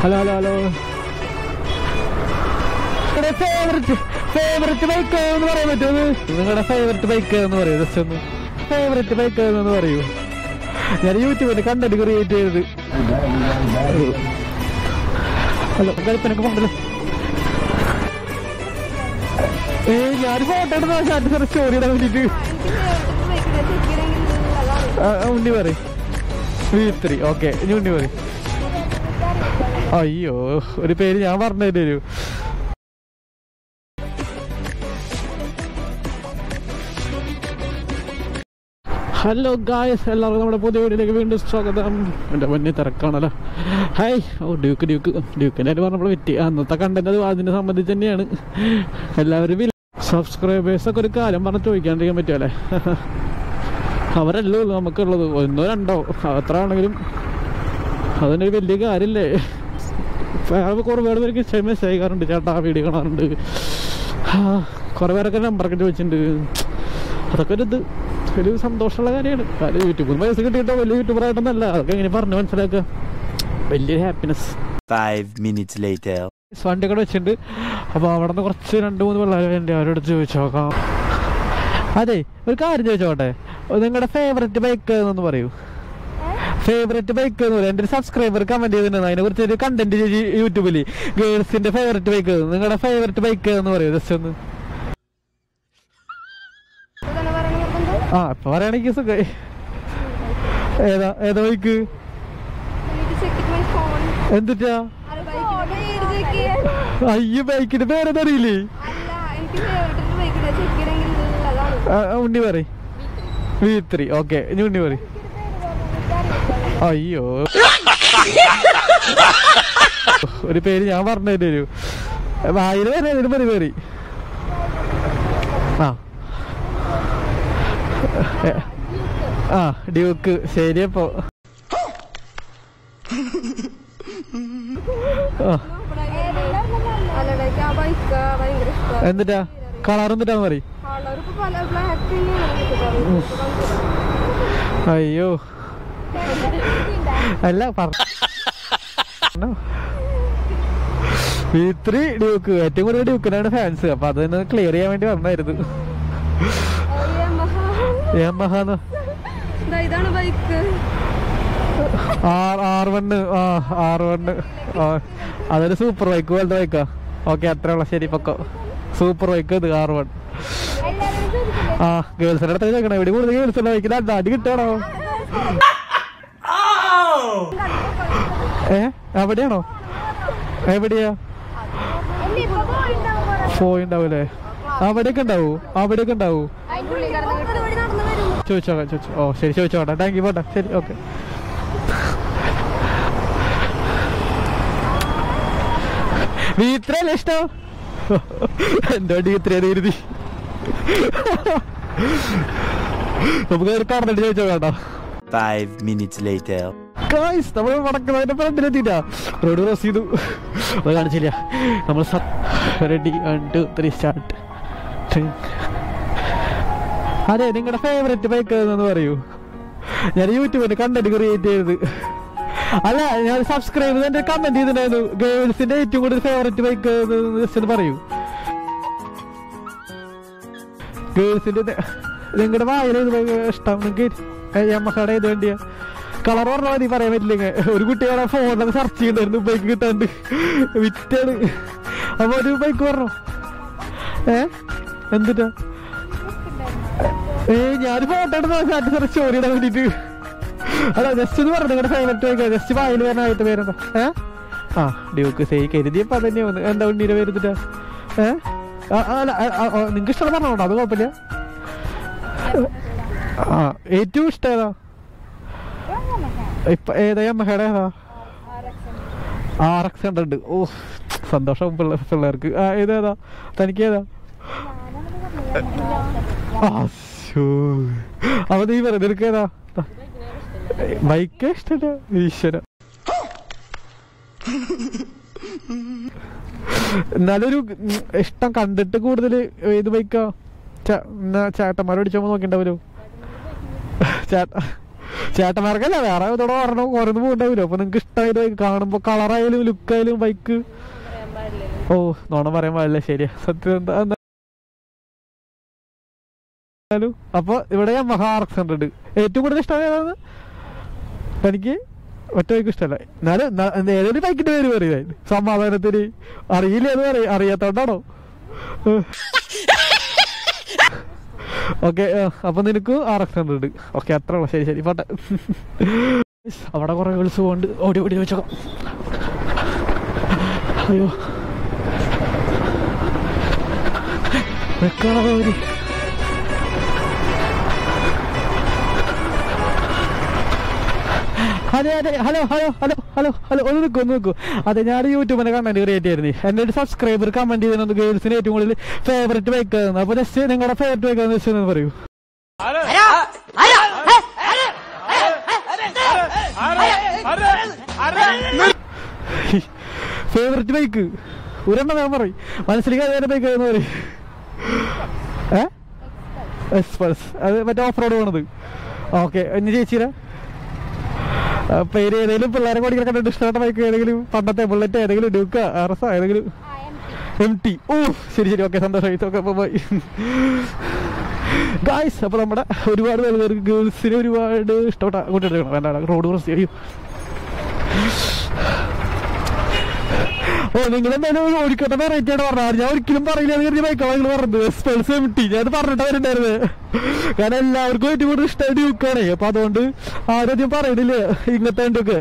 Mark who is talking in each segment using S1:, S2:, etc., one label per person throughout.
S1: Hello hello hello നിങ്ങളുടെ favourite favourite bike എന്ന് പറയാൻ പറ്റുമോ നിങ്ങളുടെ ഫേവററ്റ് ബൈക്ക് എന്ന് പറയൂ ജസ്റ്റ് ഒന്ന് ഫേവററ്റ് ബൈക്ക് എന്ന് പറയൂ ഞാൻ യൂട്യൂബിൽ കണ്ടന്റ് ക്രിയേറ്റ് ചെയ്തത് ഹലോ കൽപ്പനക്ക് പോകണ്ടല്ലോ ഏ ഞാൻ ഫോട്ടോ എടുത്ത സ്റ്റാറ്റസ് സ്റ്റോറി ഇടാൻ വേണ്ടിട്ട് ആ, ആ, ഉണ്ണി പറയും വി ത്രീ ഓക്കെ ഇനി ഉണ്ണി പറയും അയ്യോ ഒരു പേര് ഞാൻ പറഞ്ഞു തരൂ ഹലോ ഗായ്സ് എല്ലാവർക്കും നമ്മുടെ പുതിയ വീഡിയോയിലേക്ക് വീണ്ടും സ്വാഗതം എൻ്റെ മുന്നേ തിരക്കാണല്ലോ ഹായ് ഓ ഡ്യൂക്ക് ഡ്യൂക്ക് ഡ്യൂക്കിൻ്റെ കാര്യം പറഞ്ഞപ്പോൾ പറ്റി അന്നത്തെ കണ്ടന്റ് അത് അതിനെ സംബന്ധിച്ച് തന്നെയാണ് എല്ലാവരും സബ്സ്ക്രൈബേഴ്സ് ഒക്കെ ഒരു കാര്യം പറഞ്ഞ് ചോദിക്കാണ്ടിരിക്കാൻ പറ്റുമല്ലേ അവരല്ലേ ഉള്ളൂ നമുക്കുള്ളത് ഒന്നോ രണ്ടോ അത്ര ആണെങ്കിലും അതിനൊരു വലിയ കാര്യമില്ലേ കുറേ പേര് പേർക്ക് മെസ്സേജ് അയക്കാറുണ്ട് ചേട്ടാ വീഡിയോ കാണാറുണ്ട് ആ, കുറേ പേരൊക്കെ നമ്പറൊക്കെ ചോദിച്ചിട്ടുണ്ട് അതൊക്കെ ഒരു ഇത് ഒരു സന്തോഷമുള്ള കാര്യമാണ് കാര്യം യൂട്യൂബിൽ പൈസ കിട്ടിയിട്ടോ വലിയ യൂട്യൂബറായിട്ടൊന്നല്ല അതൊക്കെ എങ്ങനെ പറഞ്ഞു മനസ്സിലാക്കുക വലിയൊരു ഹാപ്പിനെസ്
S2: Five minutes later.
S1: വണ്ടി കൂടെ വെച്ചിട്ടുണ്ട് അപ്പോൾ അവിടെ നിന്ന് കുറച്ച് രണ്ട് മൂന്ന് പിള്ളേർ എൻ്റെ അവരോട് ചോദിച്ചു നോക്കാം അതെ ഒരു കാര്യം ചോദിച്ചോട്ടെ നിങ്ങളുടെ ഫേവററ്റ് ബൈക്ക് എന്നൊന്ന് പറയൂ ഫേവററ്റ് ബൈക്ക് എന്ന് പറയും എൻ്റെ ഒരു സബ്സ്ക്രൈബർ കമന്റ് ചെയ്തിട്ടുണ്ട് അതിനെ കുറിച്ച് ഒരു കണ്ടന്റ് യൂട്യൂബിൽ ഗേൾസിന്റെ ഫേവററ്റ് ബൈക്ക് നിങ്ങളുടെ ഫേവററ്റ് ബൈക്ക് എന്ന് പറയൂ ജസ്റ്റ് ഒന്ന് ആ ഇപ്പൊ പറയുകയാണെങ്കിൽ സുഖമായി ഏതാ ഏതാ ബൈക്ക് എന്തിട്ടാ അയ്യോ ബൈക്കിന്റെ പേരെന്താ അറിയില്ലേ ആ, ആ, ഉണ്ണി പറയും വി ത്രീ ഓക്കെ ഇനി ഉണ്ണി പറയും അയ്യോ ഒരു പേര് ഞാൻ പറഞ്ഞു തരൂ വായിൽ വരെ ഇതിന് പരി പേര് ആ എ, ആ ഡ്യൂക്ക് ശരിയപ്പോ ആ എന്നിട്ടാ കളർ എന്നിട്ടാന്ന് പറയും അയ്യോ അല്ല പറഞ്ഞു ഇത്രി ഡ്യൂക്ക് ഏറ്റവും കൂടുതൽ ഡ്യൂക്കിനാണ് ഫാൻസ് അപ്പൊ അതൊന്ന് ക്ലിയർ ചെയ്യാൻ വേണ്ടി വന്നായിരുന്നു യമഹാന്ന്
S3: ഇതാണ് ബൈക്ക്
S1: ആർ ആർ വണ്ണ് ആ ആർ വണ്ണ് ആ അതൊരു സൂപ്പർ ബൈക്ക് പോലത്തെ ബൈക്കാ ഓക്കെ അത്രയുള്ള ശരി പക്കോ സൂപ്പർ ബൈക്ക് ഇത് ആർ വൺ ആ ഗേൾസിന്റെ അടുത്ത് ചോദിക്കണം ഇവിടെ കൂടുതൽ ഗേൾസിന്റെ ബൈക്കിൽ അല്ല അടി കിട്ടണോ ഏ എവിടെയാണോ എവിടെയാ പോയിണ്ടാവൂലേ അവിടെയൊക്കെ ഉണ്ടാവൂ അവിടെയൊക്കെ ഉണ്ടാവൂ ചോദിച്ചോക്കാം ചോദിച്ചോ ഓ ശരി ചോദിച്ചോട്ടെ താങ്ക് യു പോട്ടെ ശരി ഓക്കെ വീത്രല്ലേ ഇഷ്ടം എന്തോ വീത്രയാണ് കരുതി നമുക്ക് ഒരു പറഞ്ഞിട്ട് ചോദിച്ചോ കേട്ടോ
S2: Five minutes later.
S1: ഗായ്സ് നമ്മൾ വടക്കുന്നതിന്റെ ഫ്രണ്ടിലെത്തിട്ടാ റോഡ് ക്രോസ് ചെയ്തു അത് കാണിച്ചില്ല നമ്മൾ ready one two three start അതെ നിങ്ങളുടെ ഫേവററ്റ് ബൈക്ക് എന്ന് പറയൂ ഞാൻ യൂട്യൂബിൽ കണ്ടന്റ് ക്രിയേറ്റ് ചെയ്തത് അല്ല ഞാൻ സബ്സ്ക്രൈബ് ചെയ്ത് കമന്റ് ചെയ്തിട്ടുണ്ടായിരുന്നു ഗേൾസിന്റെ ഏറ്റവും കൂടുതൽ ഫേവററ്റ് ബൈക്ക് ജസ്റ്റ് ഒന്ന് പറയൂ ഗേൾസിന്റെ നിങ്ങളുടെ വായന ഇത് ഇഷ്ടം നിങ്ങൾക്ക് യമഹയുടെ ഇത് വേണ്ടിയാ കളർ പറഞ്ഞാൽ മതി പറയാൻ പറ്റില്ല ഒരു കുട്ടികളെ ഫോണിലൊക്കെ സെർച്ച് ചെയ്യണ്ടായിരുന്നു ബൈക്ക് കിട്ടാണ്ട് വിറ്റാണ് അപ്പൊ ഒരു ബൈക്ക് പറഞ്ഞു ഏ എന്തിട്ടാ ഏ ഞാൻ ഫോട്ടോ എടുത്ത സ്റ്റാറ്റസ് സ്റ്റോറി ഇടാൻ വേണ്ടിട്ട് അല്ല ജസ്റ്റ് ഒന്ന് പറഞ്ഞു നിങ്ങളുടെ ഫേവററ്റ് ബൈക്ക് ജസ്റ്റ് വായിൽ വരാനായിട്ട് പേരെന്താ ഏ ആ ഡ്യൂക്ക് സേ കരുതിയപ്പോ അതന്നെ വന്ന് എന്താ ഉണ്ണീരെ പേരെന്തിട്ടാ ഏ ആ, ആ, അല്ല നിങ്ങൾക്ക് ഇഷ്ടം പറഞ്ഞോണ്ടോ അത് കുഴപ്പമില്ല ആ ഏറ്റവും ഇഷ്ടം ഏതാ ഇപ്പൊ ഏതാ യമഹയുടെ ഏതാ ആർ എക്സ് ഹൺഡ്രഡ് ഓ സന്തോഷം പിള്ള പിള്ളേർക്ക് ആ ഏതേതാ തനിക്ക് ഏതാ ആ, ശ്ശോ. അപ്പൊ നീ പറ നിനക്ക് ഏതാ ബൈക്ക് ഇഷ്ടല്ല ഈശ്വര എന്നാലൊരു ഉം, ഇഷ്ടം കണ്ടിട്ട് കൂടുതൽ ഏത് ബൈക്കാ ചേട്ടന്മാരോട് ചോദിച്ചപ്പോ നോക്കിണ്ടാവല്ലോ ചേട്ട ചേട്ടന്മാർക്കല്ല വേറെ ഇതോടെ പറഞ്ഞു ഓരോന്ന് പോകണ്ടാവില്ലോ അപ്പൊ നിങ്ങക്ക് ഇഷ്ടമായത് ബൈക്ക് കാണുമ്പോ കളറായാലും ലുക്കായാലും ബൈക്ക് ഓ നോണം പറയാൻ പാടില്ല ശരിയാ സത്യം എന്താ എന്നാലും അപ്പൊ ഇവിടെ മഹാ ആർക്സ് ഹൺഡ്രഡ് ഏറ്റവും കൂടുതൽ ഇഷ്ടമായ ഏതാണ് എനിക്ക് ഒറ്റ ബൈക്ക് ഇഷ്ടമല്ല എന്നാലും ന- ഏതൊരു ബൈക്കിന്റെ പേര് പറയുന്നത് സമാധാനത്തിന് അറിയില്ല എന്ന് പറയും അറിയാത്തോണ്ടാണോ ഓക്കെ അപ്പൊ നിനക്ക് ആർ എക്സ് ഹൺഡ്രഡ് ഓക്കെ അത്ര ഉള്ളു ശരി ശരി പോട്ടെ അവിടെ കുറെ ഗേൾസ് പോകുന്നുണ്ട് ഓടി ഓടി വെച്ചോക്കാം അയ്യോ വെക്കാണോ അവര് അതെ അതെ hello hello hello hello hello ഒന്ന് നിൽക്കൂ ഒന്ന് നിൽക്കൂ അതെ ഞാൻ യൂട്യൂബിന്റെ കണ്ടന്റ് ക്രിയേറ്റ് ആയിരുന്നു എൻ്റെ ഒരു സബ്സ്ക്രൈബർ കമന്റ് ചെയ്തിരുന്നത് ഗേൾസിന് ഏറ്റവും കൂടുതൽ ഫേവറേറ്റ് ബൈക്ക് അപ്പൊ ജസ്റ്റ് നിങ്ങളുടെ ഫേവറേറ്റ് ബൈക്ക് ജസ്റ്റ് ഒന്ന് പറയൂ ഫേവറേറ്റ് ബൈക്ക് ഒരെണ്ണം ഞാൻ പറയും മനസ്സിലേക്ക് ബൈക്ക് എന്ന് പറയും ഏ എക്സ്പ്രസ് അത് മറ്റേ ഓഫ് റോഡ് പോണത് ഓക്കെ ഇനി ചേച്ചിയുടെ ആ, പേര് ഏതെങ്കിലും പിള്ളേരെ പഠിക്കാൻ കണ്ടിട്ട് ഇഷ്ടപ്പെട്ട ബൈക്ക് ഏതെങ്കിലും പണ്ടത്തെ ബുള്ളറ്റ് ഏതെങ്കിലും ഡ്യൂക്ക ആർഎസ് ഏതെങ്കിലും എം ടി ഓ ശരി ശരി ഓക്കെ സന്തോഷമായി ഓക്കെ ബൈ ഗായ്സ് അപ്പൊ നമ്മുടെ ഒരുപാട് പേർക്ക് ഗേൾസിന് ഒരുപാട് ഇഷ്ടപ്പെട്ട കൂട്ടിയെടുക്കണം വേണ്ട റോഡ് ക്രോസ് ചെയ്യും ഓ നിങ്ങൾ എന്തായാലും ഓടിക്കട്ടെ വെറൈറ്റി ആണ് പറഞ്ഞത് ഞാൻ ഒരിക്കലും പറയില്ല എന്ന് കരുതി ബൈക്കാണ് നിങ്ങൾ പറഞ്ഞത് സ്പെൽസ് എം ടി ഞാൻ പറഞ്ഞിട്ട് വരുന്നുണ്ടായിരുന്നത് കാരണം എല്ലാവർക്കും ഏറ്റവും കൂടുതൽ ഇഷ്ടം ഡ്യൂക്കാണ് അപ്പൊ അതുകൊണ്ട് ആരും പറയണില്ല ഇങ്ങനത്തെ വണ്ടിയൊക്കെ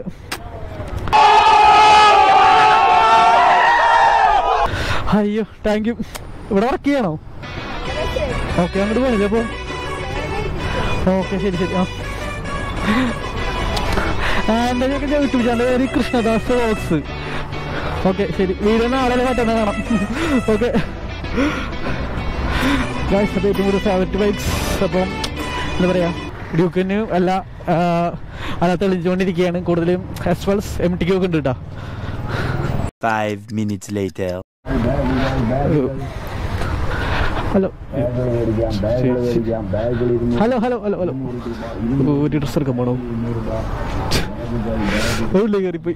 S1: അയ്യോ താങ്ക് യു ഇവിടെ വർക്ക് ചെയ്യണോ ഓക്കെ അങ്ങോട്ട് പോണില്ലേ അപ്പൊ ഓക്കെ ശരി ശരി ആ ആ, എൻ്റെ യൂട്യൂബ് ചാനൽ പേര് കൃഷ്ണദാസ് വ്ളോഗ്സ് ഓക്കെ ശരി വീഡിയോ നാളെ മറ്റന്നാ കാണാം ഓക്കെ ഗായ്സ് അപ്പോൾ ഏറ്റവും കൂടുതൽ ഫേവററ്റ് ബൈക്സ് അപ്പം എന്താ പറയുക ഡ്യൂക്കിന് അല്ല ആ, അല്ല തെളിഞ്ഞുകൊണ്ടിരിക്കുകയാണ് കൂടുതലും എക്സ്പൾസ് എം ടിക്ക് ഒക്കെ ഉണ്ട് കേട്ടോ
S2: Five minutes later.
S1: Hello hello hello hello ഹലോ ഒരു ഡ്രസ് എടുക്കാൻ പോണോ ഉള്ളിൽ കയറിപ്പോയി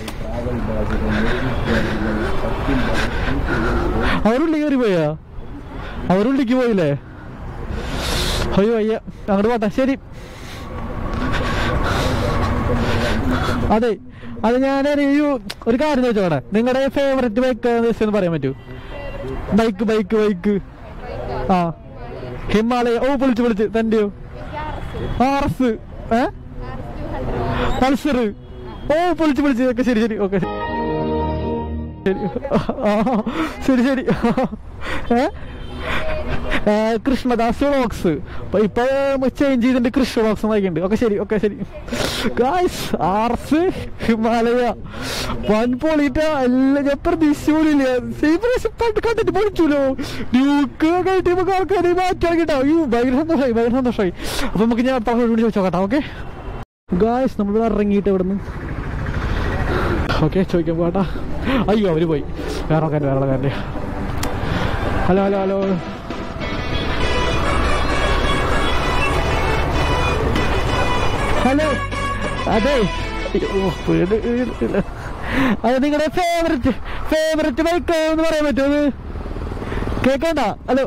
S1: അവരുള്ളിൽ കയറി പോയാ അവരുള്ളിക്ക് പോയില്ലേ അയ്യോ അയ്യ അങ്ങോട്ട് പോട്ടെ ശരി അതെ അത് ഞാൻ ഒരു ഒരു കാര്യം ചോദിച്ചോടെ നിങ്ങളുടെ ഫേവററ്റ് ബൈക്ക് എന്ന് പറയാൻ പറ്റൂ ബൈക്ക് ബൈക്ക് ബൈക്ക് ആ ഹിമാലയ ഓ വിളിച്ച് വിളിച്ച് തന്റെയോ ആർ എസ് ഏ പൾസർ ഓ വിളിച്ച് വിളിച്ച് ഒക്കെ ശരി ശരി ഓക്കെ ശരി ആ, ശരി ശരി ഏ ഏ, കൃഷ്ണദാസ് വ്ളോഗ്സ് അപ്പൊ ഇപ്പൊ ചേഞ്ച് ചെയ്തിട്ടുണ്ട് കൃഷ്ണ വ്ളോഗ്സ് വായിക്കുന്നുണ്ട് ഓക്കെ ശരി ഓക്കെ ശരി ഗായ്സ് ആർസ് ഹിമാലയ വൻ പൊളിട്ട എല്ലാം ഞാൻ പ്രതീക്ഷിച്ച പോലില്ല സെയിം പ്രാവശ്യം പണ്ട് കണ്ടിട്ട് പൊളിച്ചൂലോ ഡ്യൂക്ക് കഴിയുമ്പോ ആൾക്കാർ മാറ്റാക്കിട്ടോ അയ്യോ ഭയങ്കര സന്തോഷമായി ഭയങ്കര സന്തോഷമായി അപ്പൊ നമുക്ക് ഞാൻ അടുത്ത വേണ്ടി ചോദിച്ചോ കേട്ടോ ഓക്കെ ഗായ്സ് നമ്മൾ ഇറങ്ങിയിട്ട് ഇവിടെ നിന്ന് ഓക്കെ ചോദിക്കാൻ പോട്ടാ അയ്യോ അവര് പോയി വേറെ ആൾക്കാർ വേറെ ആൾക്കാരുടെ ഹലോ ഹലോ ഹലോ ഹലോ അതെ അയ്യോ, പേടി, പേടിയില്ല. അത് നിങ്ങളുടെ ഫേവററ്റ് ഫേവററ്റ് ബൈക്ക് എന്ന് പറയാൻ പറ്റുമോ അത് കേക്കണ്ട ഹലോ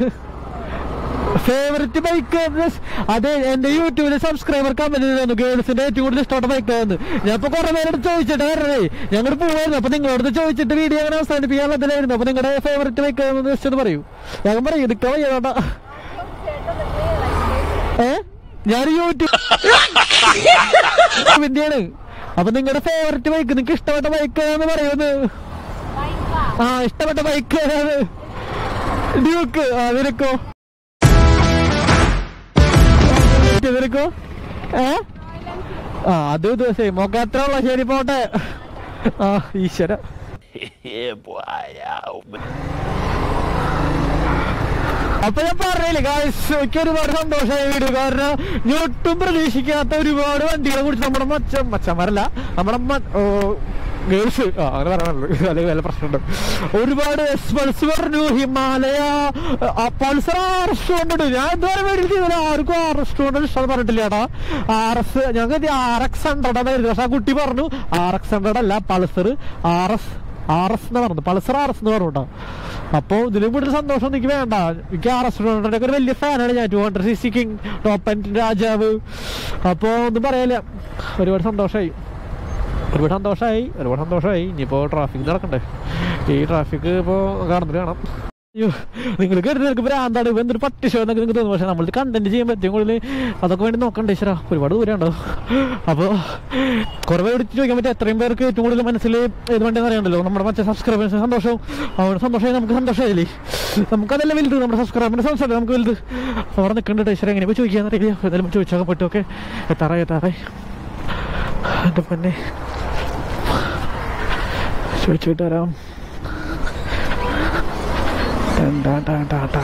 S1: ഫേവററ്റ് ബൈക്ക് അതെ എന്റെ യൂട്യൂബിലെ സബ്സ്ക്രൈബർ കമന്റ് ചെയ്തു ഗേൾസിന്റെ ഏറ്റവും കൂടുതൽ ഇഷ്ടപ്പെട്ട ബൈക്ക് എന്ന് ഞാൻ ഇപ്പൊ കുറെ പേരോട് ചോദിച്ചിട്ട് വരണേ ഞങ്ങൾ പോവായിരുന്നു അപ്പൊ നിങ്ങളോട് ചോദിച്ചിട്ട് വീഡിയോ അങ്ങനെ അവസാനിപ്പിക്കാൻ പറ്റില്ലായിരുന്നു അപ്പൊ നിങ്ങളുടെ ഫേവററ്റ് ബൈക്ക് എന്ന് ജസ്റ്റ് ഒന്ന് പറയൂ ഞാൻ പറയും എടുക്കാൻ വയ്യാണ്ട ഏ ഞാൻ യൂട്യൂബ് ഇന്ത്യയാണ് അപ്പൊ നിങ്ങളുടെ ഫേവററ്റ് ബൈക്ക് നിങ്ങൾക്ക് ഇഷ്ടപ്പെട്ട ബൈക്ക് എന്ന് പറയുന്നത് ആ ഇഷ്ടപ്പെട്ട ബൈക്ക് ഏതാണ് ഡ്യൂക്ക് ആ നിനക്കോ നിനക്കോ ഏ ആ അത് ദിവസം മോക്ക അത്ര ഉള്ള ശരി പോട്ടെ ആ ഈശ്വര
S2: yeah, boy.
S1: അപ്പൊ ഞാൻ പറഞ്ഞില്ലേ ഗായ്സ് എനിക്ക് ഒരുപാട് സന്തോഷമായ വീഡിയോ കാരണം ഞാൻ ഒട്ടും പ്രതീക്ഷിക്കാത്ത ഒരുപാട് വണ്ടികളെ കുറിച്ച് നമ്മുടെ മച്ച മച്ചന്മാരല്ല നമ്മുടെ മ- ഓ, ഗേൾസ് ആ അങ്ങനെ പറയാനുള്ളത് അല്ലെങ്കിൽ വല്ല പ്രശ്നമുണ്ട് ഒരുപാട് പൾസ് പറഞ്ഞു ഹിമാലയ പൾസർ ആർ എസ് ഉണ്ട് ഞാൻ ഇതുവരെ മേടിച്ചില്ല ആർക്കും ആർ എസ് കൊണ്ട് ഇഷ്ടം പറഞ്ഞിട്ടില്ല ചേട്ടാ ആർ എസ് ഞങ്ങൾക്ക് ആർ എക്സ് ഹൺഡ്രഡ് ആയിരുന്നു പക്ഷെ ആ കുട്ടി പറഞ്ഞു ആർ എക്സ് ഹൺഡ്രഡ് അല്ല Pulsar R S R S എന്ന് പറഞ്ഞു പൾസർ ആർ എസ് എന്ന് പറഞ്ഞു കേട്ടോ അപ്പോൾ ഇതിലും കൂടുതൽ സന്തോഷം എനിക്ക് വേണ്ട എനിക്ക് ആർ എസ് ഹൺഡ്രഡ് ഒരു വലിയ ഫാനാണ് ഞാൻ two hundred C C king top and രാജാവ് അപ്പോൾ ഒന്നും പറയല ഒരുപാട് സന്തോഷമായി ഒരുപാട് സന്തോഷമായി ഒരുപാട് സന്തോഷമായി ഇനിയിപ്പോൾ ട്രാഫിക് നടക്കണ്ടേ ഈ ട്രാഫിക് ഇപ്പോൾ കാണുന്നില്ല കാണാം അയ്യോ നിങ്ങൾ കരുതി നിനക്ക് ഭ്രാന്താണ് ഇവ എന്തൊരു പട്ടി ഷോ എന്നൊക്കെ നിങ്ങൾക്ക് തോന്നും പക്ഷേ നമ്മൾ കണ്ടന്റ് ചെയ്യാൻ പറ്റും കൂടുതൽ അതൊക്കെ വേണ്ടി നോക്കണ്ടേ ഈശ്വരാ ഒരുപാട് ദൂരം ഉണ്ടാവും അപ്പോൾ കുറേ പേര് വിളിച്ച് ചോദിക്കാൻ പറ്റും എത്രയും പേർക്ക് ഏറ്റവും കൂടുതൽ മനസ്സിൽ ഏത് വേണ്ടതെന്ന് അറിയണ്ടല്ലോ നമ്മുടെ മറ്റേ സബ്സ്ക്രൈബേഴ്സ് സന്തോഷവും അവിടെ സന്തോഷമായി നമുക്ക് സന്തോഷമായില്ലേ നമുക്കതല്ല വലുത് നമ്മുടെ സബ്സ്ക്രൈബറിന്റെ സംസാരം നമുക്ക് വലുത് അവിടെ നിൽക്കുന്നുണ്ട് ഈശ്വര എങ്ങനെ പോയി ചോദിക്കാന്ന് അറിയില്ല എന്തായാലും ചോദിച്ചാൽ പറ്റും ഓക്കെ എത്താറായി എത്താറായി എൻ്റെ പൊന്നെ ചോദിച്ചിട്ട് വരാം ടാ, ടാ, ടാ, ടാ.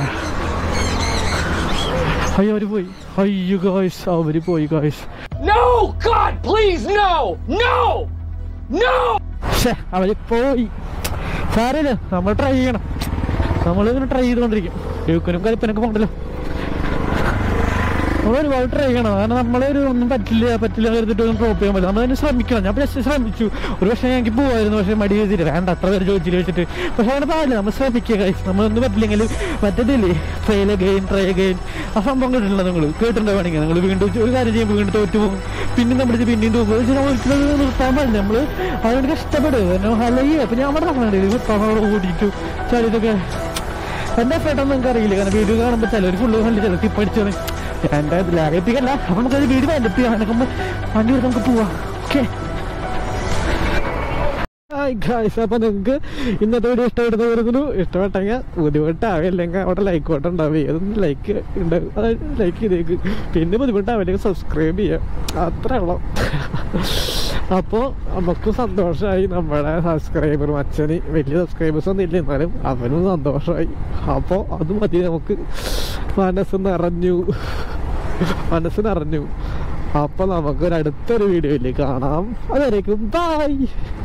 S1: അയ്യോ അവര് പോയി അയ്യോ ഗായ്സ് അവര് പോയി guys
S4: No! God, please, no! No! No!
S1: പക്ഷേ അവര് പോയി സാരമില്ല നമ്മൾ ട്രൈ ചെയ്യണം നമ്മൾ ഇങ്ങനെ ട്രൈ ചെയ്തുകൊണ്ടിരിക്കും ഡ്യൂക്കിനും കലിപ്പനൊക്കെ പോകണ്ടല്ലോ നമ്മൾ ഒരുപാട് ട്രൈ ചെയ്യണം കാരണം നമ്മളൊരു ഒന്നും പറ്റില്ല പറ്റില്ല കരുതിട്ട് ഒന്നും ഡ്രോപ്പ് ചെയ്യാൻ പറ്റില്ല നമ്മൾ അതിന് ശ്രമിക്കണം ഞാൻ ജസ്റ്റ് ശ്രമിച്ചു ഒരു പക്ഷേ എനിക്ക് പോവായിരുന്നു പക്ഷേ മടി ചെയ്തിട്ട് വേണ്ട അത്ര പേര് ചോദിച്ചിട്ട് വെച്ചിട്ട് പക്ഷേ അങ്ങനെ പാടില്ല നമ്മൾ ശ്രമിക്കുക guys. നമ്മളൊന്നും പറ്റില്ലെങ്കിൽ മറ്റേതില്ലേ ട്രൈ അഗെയിൻ ട്രൈ അഗെയിൻ ആ സംഭവം കേട്ടിട്ടില്ല നിങ്ങൾ കേട്ടിട്ടുണ്ടോ വേണമെങ്കിൽ നിങ്ങൾ വീണ്ടും ഒരു കാര്യം ചെയ്യുമ്പോൾ വീണ്ടും തോറ്റു പോകും പിന്നെ നമ്മൾ പിന്നെയും തോക്കും പക്ഷേ നമ്മൾ ഒരിക്കലും അത് നിർത്താൻ പാടില്ല നമ്മൾ അതിനോട് കഷ്ടപ്പെടും കാരണം അല്ലെങ്കിൽ അപ്പം ഞാൻ അവിടെ നടക്കണേ നിർത്താൻ ഓടിയിട്ടു ചളിതൊക്കെ എന്റെ എഫേർട്ടൊന്നും നിങ്ങൾക്ക് അറിയില്ല കാരണം വീഡിയോ കാണുമ്പോൾ ചിലർ ഫുള്ള് കണ്ട് ചിലർ തിപ്പടിച്ചാണ് എന്റെ ലാഗപ്പിക്കല്ല അപ്പൊ നമുക്കത് വീഡിയോ വന്നിട്ട് അതിനൊക്കെ വണ്ടി എടുത്ത് നമുക്ക് പോവാം ഓക്കെ ഗായ്സ് അപ്പൊ നിങ്ങൾക്ക് ഇന്നത്തെ വീഡിയോ ഇഷ്ടപ്പെടുന്ന വരുന്നു ഇഷ്ടപ്പെട്ടെങ്കിൽ ബുദ്ധിമുട്ടാവില്ലെങ്കിൽ അവിടെ ലൈക്ക് ബട്ടൺ ഉണ്ടാവും ഏതൊന്നും ലൈക്ക് ഉണ്ടാവും അതായത് ലൈക്ക് ചെയ്തേക്ക് പിന്നെ ബുദ്ധിമുട്ടാവില്ലെങ്കിൽ സബ്സ്ക്രൈബ് ചെയ്യാം അത്രേ ഉള്ളൂ അപ്പോൾ നമുക്ക് സന്തോഷമായി നമ്മുടെ സബ്സ്ക്രൈബർ അച്ഛന് വലിയ സബ്സ്ക്രൈബേഴ്സ് ഒന്നും ഇല്ല എന്നാലും അവനും സന്തോഷമായി അപ്പോൾ അത് മതി നമുക്ക് മനസ്സ് നിറഞ്ഞു മനസ്സ് നിറഞ്ഞു അപ്പോൾ നമുക്കൊരു അടുത്തൊരു വീഡിയോയിൽ കാണാം അതുവരേക്കും ബൈ